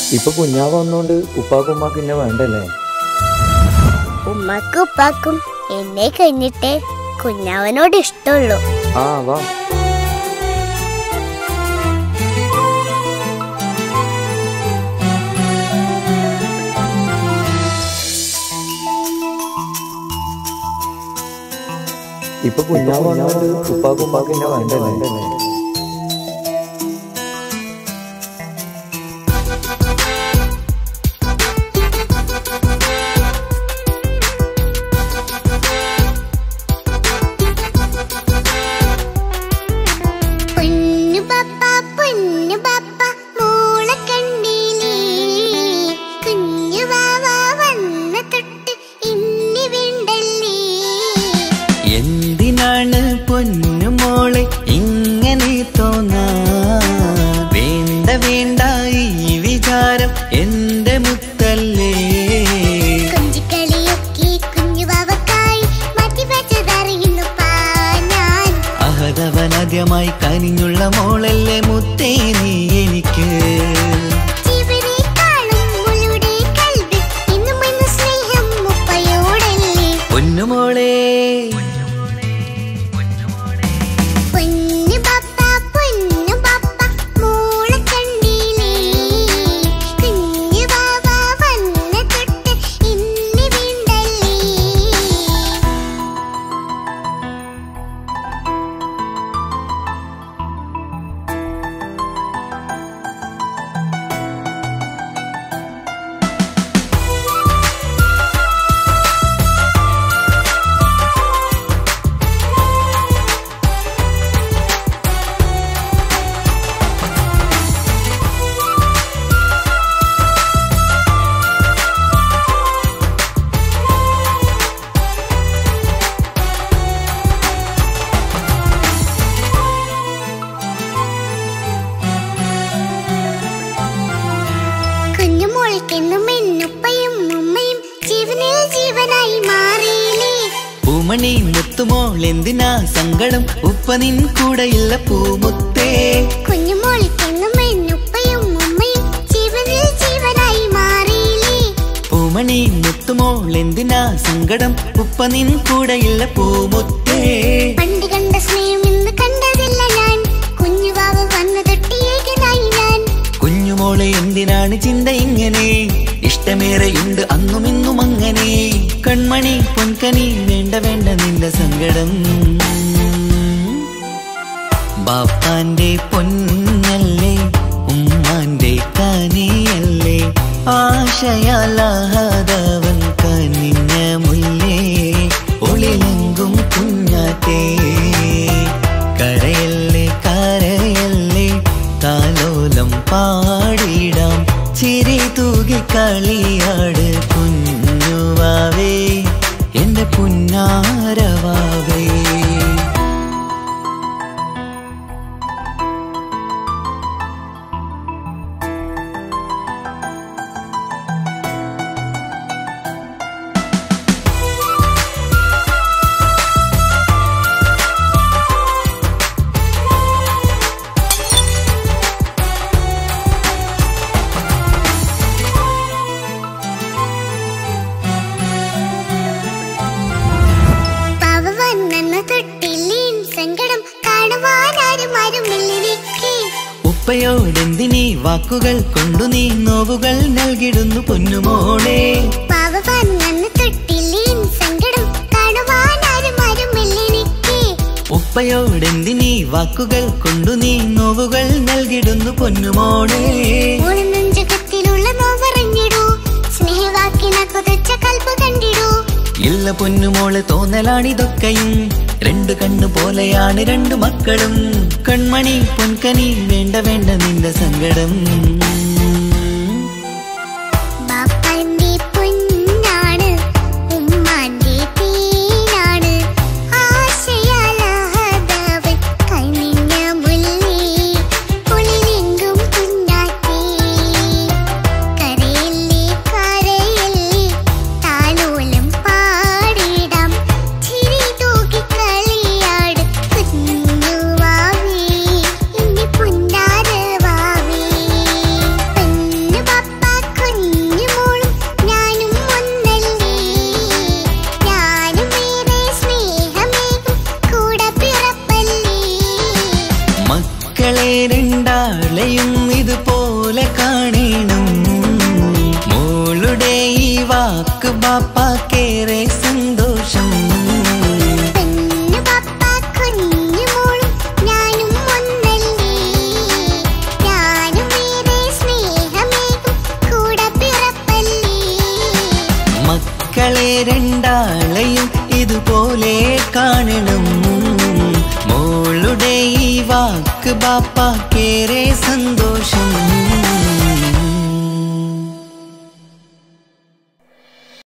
ഇപ്പൊ കുഞ്ഞാവ് വന്നോണ്ട് ഉപ്പാക്കും ഉമ്മാക്കും എന്നെ വേണ്ടല്ലേ ഉമ്മക്കും ഉപ്പാക്കും എന്നെ കഴിഞ്ഞിട്ടേ കുഞ്ഞാവനോട് ഇഷ്ടമുള്ളൂ ആ വാ ഇപ്പൊ കുഞ്ഞാവ് വന്നോണ്ട് ഉപ്പാക്കും ഉമ്മാക്കും എന്നെ വേണ്ടല്ലേ പൊന്നു പപ്പ പൊന്നു പപ്പ മോളെ കണ്ടില്ലേ കുഞ്ഞു വാവ വന്ന തൊട്ട് ഇന്നി വിണ്ടല്ലേ എന്തിനാണ് പൊന്നുമോളെ ഇങ്ങനെ തോന്നാ വേണ്ട വേണ്ട ഈ വിചാരം എന്റെ മുത്തല്ലേ കൊഞ്ചിക്കളിയൊക്കെ കുഞ്ഞു വാവക്കായി മാറ്റി വെച്ചതറിയുന്നു പാ ഞാൻ അഹതവനാദ്യമായി കനിഞ്ഞുള്ള മോളല്ലേ മുത്തേ നീ എനിക്ക് ജീവനേക്കാളും മുളുടെ കൽവിൽ ഇന്നും ഇന്ന് സ്നേഹം മുപ്പയോടല്ലേ പൊന്നുമോളെ പൊന്നു പപ്പ പൊന്നു പപ്പ മോളെ കണ്ടില്ലേ കുഞ്ഞു വാവ വന്ന തൊട്ട് ഇന്നി വീണ്ടല്ലേ കുഞ്ഞുമോൾക്കെന്നും എന്നുപ്പയും ഉമ്മയും ജീവനിൽ ജീവനായി മാറിയില്ലേ പൂമണി മുത്തുമോൾ എന്തിനാ സങ്കടം ഉപ്പ നിൻ കൂടെയില്ല പൂമുത്തേ കുഞ്ഞുമോൾക്കെന്നും എന്നുപ്പയും ഉമ്മയും ജീവനിൽ ജീവനായി മാറിയില്ലേ പൂമണി മുത്തുമോൾ എന്തിനാ സങ്കടം ഉപ്പ നിൻ കൂടെയില്ല പൂമുത്തേ പണ്ട് കണ്ട സ്നേഹം ഇന്ന് കണ്ടതില്ല ഞാൻ കുഞ്ഞുവാവ് വന്നു തൊട്ടിയേകനായി ഞാൻ കുഞ്ഞുമോളെ എന്തിനാണ് ചിന്ത ഇങ്ങനെ ഇഷ്ടമേറെയുണ്ട് അന്നും ഇന്നും അങ്ങനെ കൺമണി പൊൻകനി വേണ്ട വേണ്ട നിന്റെ സങ്കടം ബാപ്പാന്റെ പൊന്നല്ലേ ഉമ്മാന്റെ കനിയല്ലേ ആശയാലാഹതവൻ കനിഞ്ഞ മുല്ലേ ഒളിലെങ്കും കുഞ്ഞാറ്റേ കരയല്ലേ കരയല്ലേ താലോലം പാടിടാം ചിരി തൂകി കളിയാട് കുഞ്ഞുവാവേ എന്റെ പുന്നാരവാവേ പാവ വന്നെന്ന തൊട്ടില്ലേൻ സങ്കടം കാണുവാനാരും ആരുമില്ലെനിക്ക് ഉപ്പയോടെന്തിനീ വാക്കുകൾ കൊണ്ടു നീ നോവുകൾ നൽകിടുന്നു പൊന്നുമോളെ പാവ വന്നെന്ന തൊട്ടില്ലേൻ സങ്കടം കാണുവാനാരും ആരുമില്ലെനിക്ക് ഉപ്പയോടെന്തിനീ വാക്കുകൾ കൊണ്ടു നീ നോവുകൾ നൽകിടുന്നു പൊന്നുമോളെ മൂന്നും ജഗത്തിലുള്ള നോവറിഞ്ഞിടൂ സ്നേഹവാക്കിന കൊതിച്ച കൽപ്പ് കണ്ടിടൂ ഇല്ല പൊന്നുമോളെ തോന്നലാണിതൊക്കെയും രണ്ടു കണ്ണു പോലെയാണ് രണ്ടു മക്കളും കൺമണി പൊൻകനി വേണ്ട വേണ്ട നിന്റെ സങ്കടം ബാപ്പാന്റെ പൊന്നാണ് ഉമ്മാന്റെ തീനാണ് ആശയാലാഹതവൻ കനിഞ്ഞ മുല്ലേ കുളിരെങ്കും കുഞ്ഞാറ്റേ കരയല്ലേ കരയല്ലേ താലോലം പാടിടാം ചിരി തൂക്കി കളിയാട് കുഞ്ഞുവാവേ ഇനി പുന്നാരവാവേ രണ്ടാളെയും ഇതുപോലെ കാണണം മോളുടെ ഈ വാക്ക് ബാപ്പാക്കേറെ സന്തോഷം